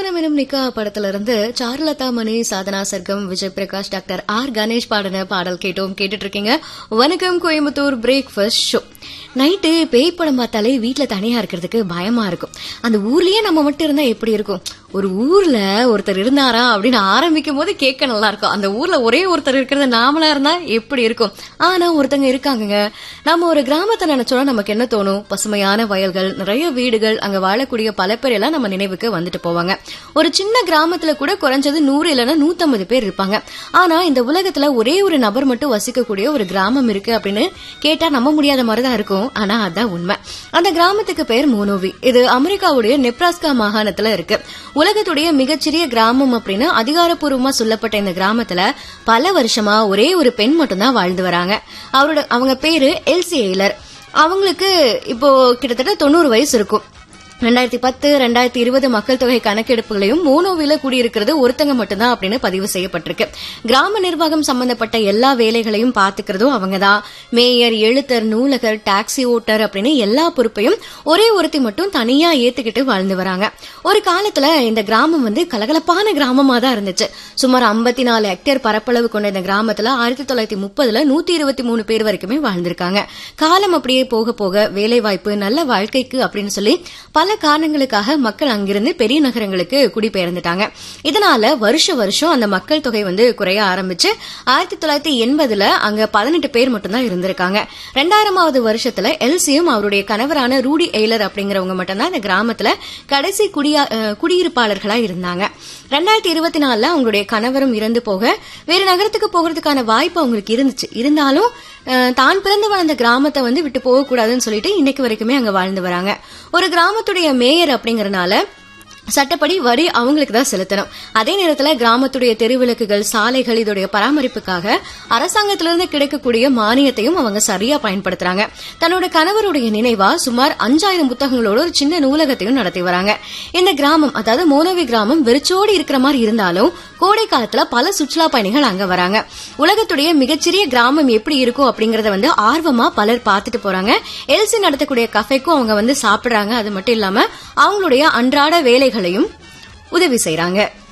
காதலனம் எனும் நிக்கா படத்துல இருந்து சாருலதா மணி சாதனா சர்க்கம் விஜய் பிரகாஷ் டாக்டர் ஆர் கணேஷ் பாடின பாடல் கேட்டோம் கேட்டுட்டு இருக்கீங்க வணக்கம் கோயம்புத்தூர் பிரேக்ஃபாஸ்ட் ஷோ நைட்டு பேய் படம் பார்த்தாலே வீட்ல தனியா இருக்கிறதுக்கு பயமா இருக்கும் அந்த ஊர்லயே நம்ம மட்டும் இருந்தா எப்படி இருக்கும் ஒரு ஊர்ல ஒருத்தர் இருந்தாரா அப்படின்னு ஆரம்பிக்கும் போது கேட்க நல்லா இருக்கும் அந்த ஊர்ல ஒரே ஒருத்தர் இருக்கிறது நாமளா இருந்தா எப்படி இருக்கும் ஆனா ஒருத்தங்க இருக்காங்கங்க நம்ம ஒரு கிராமத்தை நினைச்சோம்னா நமக்கு என்ன தோணும் பசுமையான வயல்கள் நிறைய வீடுகள் அங்க வாழக்கூடிய பல பேர் எல்லாம் நம்ம நினைவுக்கு வந்துட்டு போவாங்க ஒரு சின்ன கிராமத்துல கூட குறைஞ்சது நூறு இல்லைன்னா நூத்தம்பது பேர் இருப்பாங்க ஆனா இந்த உலகத்துல ஒரே ஒரு நபர் மட்டும் வசிக்கக்கூடிய ஒரு கிராமம் இருக்கு அப்படின்னு கேட்டா நம்ப முடியாத மாதிரி தான் இருக்கும் ஆனா அதான் உண்மை அந்த கிராமத்துக்கு பேர் மோனோவி இது அமெரிக்காவுடைய நெப்ராஸ்கா மாகாணத்துல இருக்கு உலகத்துடைய மிகச்சிறிய கிராமம் அப்படின்னு அதிகாரப்பூர்வமா சொல்லப்பட்ட இந்த கிராமத்துல பல வருஷமா ஒரே ஒரு பெண் மட்டும்தான் வாழ்ந்து வராங்க அவரோட அவங்க பேரு எல்சி எய்லர் அவங்களுக்கு இப்போ கிட்டத்தட்ட தொண்ணூறு வயசு இருக்கும் ரெண்டாயிரத்தி பத்து ரெண்டாயிரத்தி இருபது மக்கள் தொகை கணக்கெடுப்புகளையும் மோனோவில கூடியிருக்கிறது ஒருத்தங்க மட்டும்தான் அப்படின்னு பதிவு செய்யப்பட்டிருக்கு கிராம நிர்வாகம் சம்பந்தப்பட்ட எல்லா வேலைகளையும் பாத்துக்கிறதும் அவங்கதான் மேயர் எழுத்தர் நூலகர் டாக்ஸி ஓட்டர் அப்படின்னு எல்லா பொறுப்பையும் ஒரே ஒருத்தி மட்டும் தனியா ஏத்துக்கிட்டு வாழ்ந்து வராங்க ஒரு காலத்துல இந்த கிராமம் வந்து கலகலப்பான கிராமமா தான் இருந்துச்சு சுமார் ஐம்பத்தி நாலு ஹெக்டேர் பரப்பளவு கொண்ட இந்த கிராமத்துல ஆயிரத்தி தொள்ளாயிரத்தி முப்பதுல நூத்தி இருபத்தி மூணு பேர் வரைக்குமே வாழ்ந்திருக்காங்க காலம் அப்படியே போக போக வேலை வாய்ப்பு நல்ல வாழ்க்கைக்கு அப்படின்னு சொல்லி பல காரணங்களுக்காக மக்கள் அங்கிருந்து பெரிய நகரங்களுக்கு குடிபெயர்ந்துட்டாங்க இதனால வருஷ வருஷம் அந்த மக்கள் தொகை வந்து குறைய ஆரம்பிச்சு ஆயிரத்தி தொள்ளாயிரத்தி எண்பதுல அங்க பதினெட்டு பேர் மட்டும்தான் இருந்திருக்காங்க ரெண்டாயிரமாவது வருஷத்துல எல்சியும் அவருடைய கணவரான ரூடி எய்லர் அப்படிங்கிறவங்க மட்டும்தான் இந்த கிராமத்துல கடைசி குடியா அஹ், குடியிருப்பாளர்களா இருந்தாங்க ரெண்டாயிரத்தி இருபத்தி நாலுல அவங்களுடைய கணவரும் இறந்து போக வேறு நகரத்துக்கு போகிறதுக்கான வாய்ப்பு அவங்களுக்கு இருந்துச்சு இருந்தாலும் அஹ், தான் பிறந்து வளர்ந்த கிராமத்தை வந்து விட்டு போகக்கூடாதுன்னு சொல்லிட்டு இன்னைக்கு வரைக்குமே அங்க வாழ்ந்து வராங்க ஒரு கிராமத்துடைய மேயர் அப்படிங்கறனால சட்டப்படி வரி அவங்களுக்கு தான் செலுத்தணும் அதே நேரத்துல கிராமத்துடைய தெருவிளக்குகள் சாலைகள் இதோடைய பராமரிப்புக்காக அரசாங்கத்திலிருந்து கிடைக்கக்கூடிய மானியத்தையும் அவங்க சரியா பயன்படுத்துறாங்க தன்னோட கணவருடைய நினைவா சுமார் அஞ்சாயிரம் புத்தகங்களோட ஒரு சின்ன நூலகத்தையும் நடத்தி வராங்க இந்த கிராமம் அதாவது மோனோவி கிராமம் வெறிச்சோடி இருக்கிற மாதிரி இருந்தாலும் கோடை காலத்துல பல சுற்றுலா பயணிகள் அங்க வராங்க உலகத்துடைய மிகச்சிறிய கிராமம் எப்படி இருக்கும் அப்படிங்கறத வந்து ஆர்வமா பலர் பார்த்துட்டு போறாங்க எல்சி நடத்தக்கூடிய கஃபேக்கும் அவங்க வந்து சாப்பிடுறாங்க அது மட்டும் இல்லாம அவங்களுடைய அன்றாட வேலைகளையும் உதவி செய்றாங்க